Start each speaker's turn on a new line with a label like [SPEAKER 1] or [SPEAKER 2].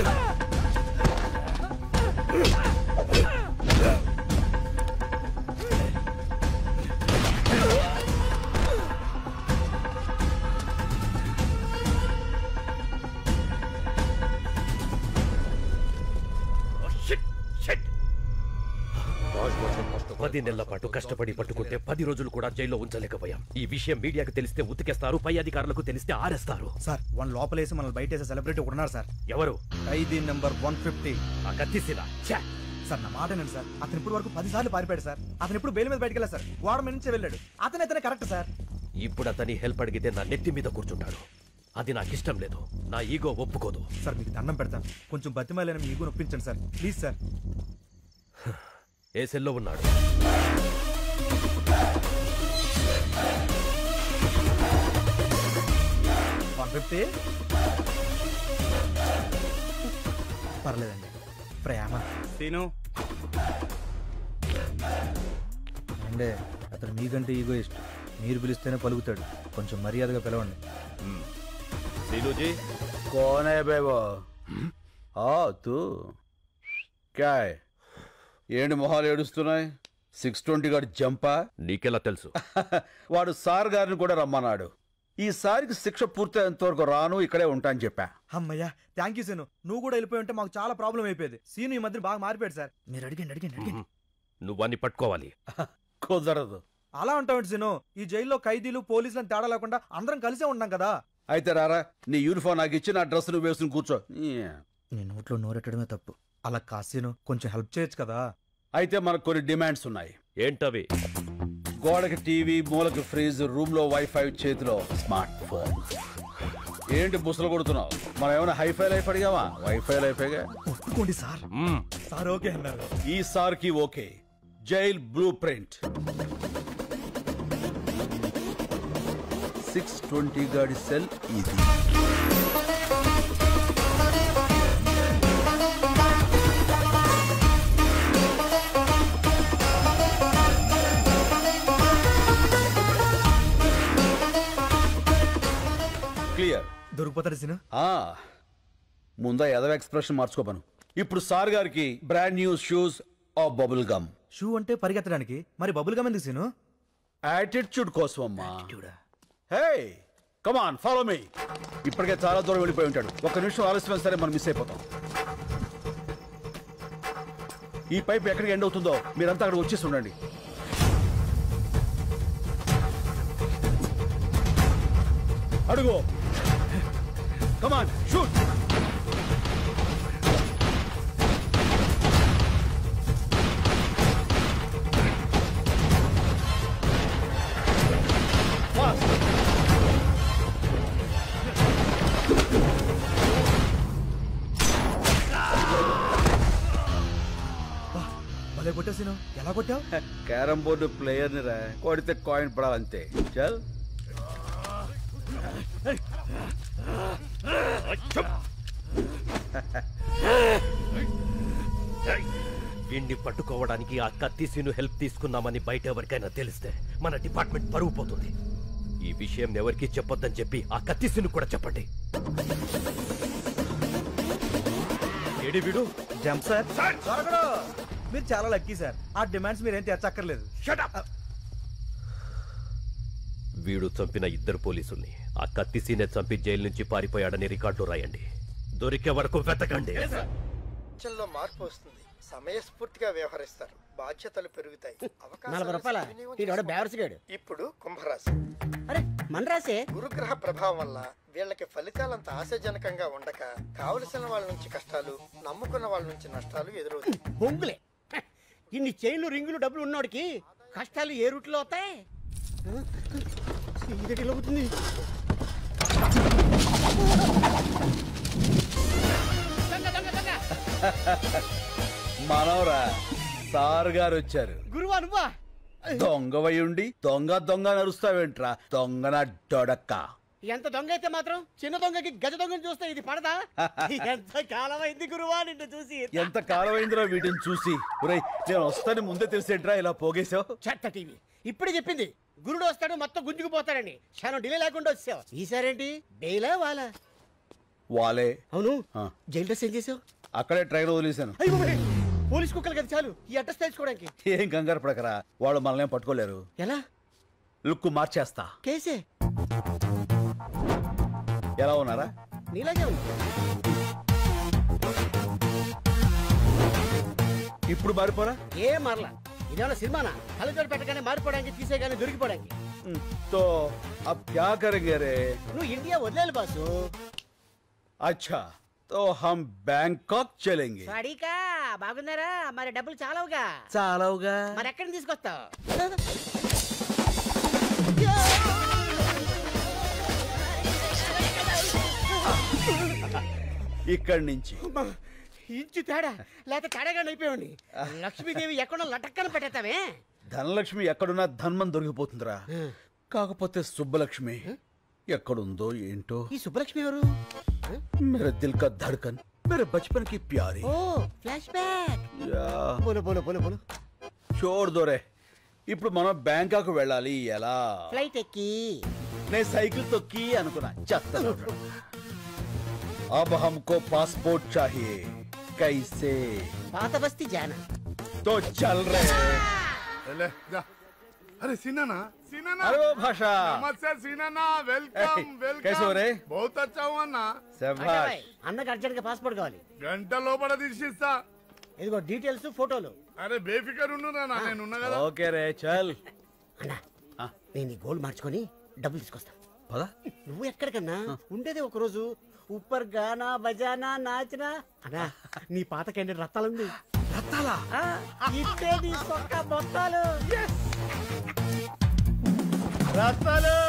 [SPEAKER 1] పది నెలల పాటు కష్టపడి పట్టుకుంటే పది రోజులు కూడా జైల్లో ఉంచలేకపోయాం ఈ విషయం మీడియాకు తెలిస్తే ఉతికేస్తారు పై అధికారులకు తెలిస్తే ఆరేస్తారు
[SPEAKER 2] సార్ వన్ లోపలేసి మనల్ని బయట వేసే సెలబ్రిటీ ఒకటి ఉన్నారు సార్
[SPEAKER 1] ఎవరు
[SPEAKER 2] ఖైదీ నెంబర్ వన్ ఫిఫ్టీ
[SPEAKER 1] ఆ కత్తిసినా ఛే!
[SPEAKER 2] సార్ నా మాట వినండి సార్ అతను ఇప్పుడు వరకు పది సార్లు పారిపోయాడు సార్ అతను ఇప్పుడు బెయిల్ మీద బయటకు వెళ్ళారు సార్ గోడ మీద నుంచి వెళ్ళాడు అతను అతనే కరెక్ట్ సార్
[SPEAKER 1] ఇప్పుడు అతని హెల్ప్ అడిగితే నా నెత్తి మీద కూర్చుంటాడు అది నాకు ఇష్టం లేదు నా ఈగో ఒప్పుకోదు
[SPEAKER 2] సార్ మీకు దండం పెడతాను కొంచెం బతిమాలని మీ ఈగో నొప్పించండి సార్ ప్లీజ్ సార్
[SPEAKER 1] ఏ సెల్లో ఉన్నాడు
[SPEAKER 2] వన్ ఫిఫ్టీ పర్లేదండి ప్రేమ
[SPEAKER 3] సీను
[SPEAKER 2] అంటే అతను మీకంటే ఈగో ఇష్టం మీరు పిలిస్తేనే పలుకుతాడు కొంచెం మర్యాదగా పిలవండి
[SPEAKER 3] सीनू जी
[SPEAKER 4] कौन है बे वो ఆ తూ క్యాయ్ ఏంటి మొహాలు ఏడుస్తున్నాయి సిక్స్ ట్వంటీ గారు జంపా
[SPEAKER 1] నీకెలా తెలుసు
[SPEAKER 4] వాడు సార్ గారిని కూడా రమ్మన్నాడు ఈసారికి శిక్ష పూర్తయ్యేంత వరకు రాను ఇక్కడే ఉంటా అని చెప్పా
[SPEAKER 2] అమ్మయ్యా థ్యాంక్ యూ సీను నువ్వు కూడా వెళ్ళిపోయి ఉంటే మాకు చాలా ప్రాబ్లం అయిపోయేది సీను ఈ మధ్య బాగా మారిపోయాడు సార్ మీరు అడిగండి అడిగండి అడిగండి
[SPEAKER 1] నువ్వన్నీ పట్టుకోవాలి
[SPEAKER 4] కుదరదు
[SPEAKER 2] అలా ఉంటావు సీను ఈ జైల్లో ఖైదీలు పోలీసులను తేడా లేకుండా అందరం కలిసే ఉన్నాం కదా
[SPEAKER 4] అయితే రారా నీ యూనిఫామ్ నాకు ఇచ్చి నా డ్రెస్ నువ్వు వేసుకుని కూర్చో ఈ.
[SPEAKER 2] నీ నోట్లో నోరెట్టడమే తప్పు అలా కాసీను కొంచెం హెల్ప్ చేయొచ్చు కదా
[SPEAKER 4] అయితే మనకు కొన్ని డిమాండ్స్ ఉన్నాయి
[SPEAKER 1] ఏంటవి
[SPEAKER 4] గోడకి టీవీ మూలకి ఫ్రిజ్ రూమ్ లో వైఫై చేతిలో స్మార్ట్ ఫోన్ ఏంటి బుసలు కొడుతున్నావు మనం ఏమైనా హైఫై లైఫ్ అడిగామా వైఫై లైఫేగా
[SPEAKER 2] ఒప్పుకోండి సార్
[SPEAKER 1] మ్మ్.
[SPEAKER 2] సార్ ఓకే అన్నారు
[SPEAKER 4] ఈ సార్ కి okay jail blue print six twenty గాడి సెల్ ఇది క్లియర్
[SPEAKER 2] దొరికిపోతాడు సీను
[SPEAKER 4] ఆ ముందా ఎదవ ఎక్స్ప్రెషన్ మార్చుకోపను ఇప్పుడు సార్ గారికి brand new shoes of bubble gum
[SPEAKER 2] shoe అంటే పరిగెత్తడానికి మరి బబుల్ గమ్ ఎందుకు సీను
[SPEAKER 4] యాటిట్యూడ్ కోసం అమ్మా హే కమాన్ ఫాలో మీ ఇప్పటికే చాలా దూరం వెళ్ళిపోయి ఉంటాడు ఒక్క నిమిషం ఆలస్యం సరే మనం మిస్ అయిపోతాం ఈ పైప్ ఎక్కడికి ఎండ్ అవుతుందో మీరంతా అక్కడ వచ్చేసి ఉండండి అడుగు కమాన్ షూట్ ఫాస్ట్
[SPEAKER 2] భలే కొట్టావు సీను ఎలా కొట్టావు
[SPEAKER 4] క్యారం బోర్డు ప్లేయర్ ని రా కొడితే కాయిన్ పడాలంతే చల్
[SPEAKER 1] వీణ్ణి పట్టుకోవడానికి ఆ కత్తిసీను హెల్ప్ తీసుకున్నామని బయట ఎవరికైనా తెలిస్తే మన డిపార్ట్మెంట్ పరువు పోతుంది ఈ విషయం ఎవరికీ చెప్పొద్దని చెప్పి ఆ కత్తిసీను కూడా చెప్పండి ఏడి వీడు
[SPEAKER 2] జంప్ సార్ దొరకడు మీరు చాలా లక్కీ సార్ ఆ డిమాండ్స్ మీరేం తీర్చక్కర్లేదు
[SPEAKER 1] వీడు చంపిన ఇద్దరు పోలీసుల్ని ఆ కత్తిసీనే చంపి జైలు నుంచి పారిపోయాడని రికార్డులో రాయండి దొరికే వరకు వెతకండి
[SPEAKER 5] లో మార్పు వస్తుంది సమయస్ఫూర్తిగా వ్యవహరిస్తారు బాధ్యతలు పెరుగుతాయి అవకాశాలు
[SPEAKER 6] నలభై రూపాయల
[SPEAKER 5] సద్వినియోగం
[SPEAKER 6] ఈడోడ
[SPEAKER 5] చేసుకోవాలి.
[SPEAKER 6] బేవర్సిగాడు
[SPEAKER 5] ఇప్పుడు కుంభరాశి
[SPEAKER 6] అరే మన రాసే
[SPEAKER 5] గురుగ్రహ ప్రభావం వల్ల వీళ్ళకి ఫలితాలంత ఆశాజనకంగా ఉండక కావలసిన వాళ్ళ నుంచి కష్టాలు నమ్ముకున్న వాళ్ళ నుంచి నష్టాలు ఎదురవుతాయి
[SPEAKER 6] బొంగులే హ, ఇన్ని చైన్లు రింగులు డబ్బులు ఉన్నోడికి కష్టాలు ఏ రూట్లో అవుతాయి హ? ఇదేంటి ఇలా అవుతుంది
[SPEAKER 4] మనవరా సార్ గారు వచ్చారు
[SPEAKER 6] గురువా నువ్వా
[SPEAKER 4] దొంగవై ఉండి దొంగ దొంగ నరుస్తావేంట్రా దొంగన డొడక్క
[SPEAKER 6] ఎంత దొంగ అయితే మాత్రం చిన్న దొంగకి గజ దొంగని చూస్తే ఇది పడదా ఎంత కాలమైంది గురువా నిన్ను చూసి
[SPEAKER 4] ఎంత కాలమైందిరా వీటిని చూసి ఒరేయ్ నేను వస్తాను ముందే తెలిసేట్రా ఇలా పోగేశావు
[SPEAKER 6] చెత్త టీవీ ఇప్పుడే చెప్పింది గురుడు వస్తాడు మొత్తం గుంజుకుపోతాడని క్షణం డిలే లేకుండా వచ్చావు ఈసారేంటి డైలా వాలా
[SPEAKER 4] వాలే
[SPEAKER 6] అవును
[SPEAKER 4] ఆ.
[SPEAKER 6] జైలు డ్రెస్ ఏం చేసావు
[SPEAKER 4] అక్కడే ట్రైన్ వదిలేశాను
[SPEAKER 6] అయ్యో బాబోయ్, పోలీస్ కుక్కలు కదా చాలు ఈ అడ్రస్ తెలుసుకోవడానికి
[SPEAKER 4] ఏం కంగారు పడకరా వాళ్ళు మనల్ని ఏం పట్టుకోలేరు
[SPEAKER 6] ఎలా
[SPEAKER 4] లుక్ మార్చేస్తా
[SPEAKER 6] కేసే
[SPEAKER 4] ఎలా ఉన్నారా
[SPEAKER 6] నీలాగే ఉంది
[SPEAKER 4] ఇప్పుడు మారిపోరా
[SPEAKER 6] ఏ మరలా ఇదేమన్నా సినిమానా కళ్ళజోడు పెట్టగానే మారిపోవడానికి తీసేగానే దొరికిపోవడానికి
[SPEAKER 4] తో అబ్ క్యా కరెంగే రే
[SPEAKER 6] నువ్వు ఇండియా వదిలేదు బాసు
[SPEAKER 4] अच्छा तो हम बैंकॉक चलेंगे
[SPEAKER 6] వాడికా బాగున్నారా మరి డబ్బులు చాలవుగా
[SPEAKER 4] చాలవుగా
[SPEAKER 6] మరి ఎక్కడ తీసుకొస్తావు
[SPEAKER 4] ఇక్కడి నుంచి
[SPEAKER 6] అమ్మా, ఇంచు తేడా లేక తేడాగా అయిపోయాడు లక్ష్మీదేవి ఎక్కడో లటక్కన పెట్టేస్తావే
[SPEAKER 4] ధనలక్ష్మి ఎక్కడున్నా ధన్మం దొరికిపోతుందిరా కాకపోతే సుబ్బలక్ష్మి ఎక్కడుందో ఏంటో
[SPEAKER 6] ఈ సుబ్బలక్ష్మి ఎవరు
[SPEAKER 4] మేరే దిల్ కా ధడ్కన్ మేరే బచ్పన్ కి ప్యారీ
[SPEAKER 6] ఓ ఫ్లాష్ బ్యాక్
[SPEAKER 4] యా
[SPEAKER 6] బోలో బోలో బోలో బోలో
[SPEAKER 4] చోర్ దోరే ఇప్పుడు మనం బ్యాంకాక్ వెళ్ళాలి ఎలా
[SPEAKER 6] ఫ్లైట్ ఎక్కి
[SPEAKER 4] నేను సైకిల్ తొక్కి అనుకున్నా చెత్త अब हमको पासपोर्ट चाहिए कैसे
[SPEAKER 6] పాత బస్తీ జానా
[SPEAKER 4] तो चल रहे
[SPEAKER 7] ले, जा। अरे सीनाना सीनाना
[SPEAKER 4] अरे वो भाषा
[SPEAKER 7] नमस्ते सीनाना वेलकम
[SPEAKER 4] ए,
[SPEAKER 7] वेलकम
[SPEAKER 4] कैसे हो रे?
[SPEAKER 7] बहुत अच्छा हुआ ना
[SPEAKER 4] శభాష్
[SPEAKER 6] అన్నకు అర్జెంట్ గా పాస్పోర్ట్ కావాలి
[SPEAKER 7] గంట లోపల తీసిస్తా
[SPEAKER 6] ఇదిగో డీటెయిల్స్ ఫోటోలు
[SPEAKER 7] అరే బేఫికర్ ఉండురా నా నేను ఉన్నా కదా
[SPEAKER 4] ఓకే రే చల్
[SPEAKER 6] అన్నా
[SPEAKER 4] ఆ.
[SPEAKER 6] నేను ఈ గోల్డ్ మార్చుకొని డబ్బులు తీసుకొస్తా
[SPEAKER 4] పద
[SPEAKER 6] నువ్వు ఎక్కడికన్నా ఉండేది ఒక రోజు ఉప్పర్ గానా బజానా నాచనా అన్నా నీ పాత క్యాండిడేట్ రత్తాలుంది
[SPEAKER 4] రత్తాలా
[SPEAKER 6] ఇట్టే నీ సొక్క బొత్తాలు
[SPEAKER 4] రత్తాలు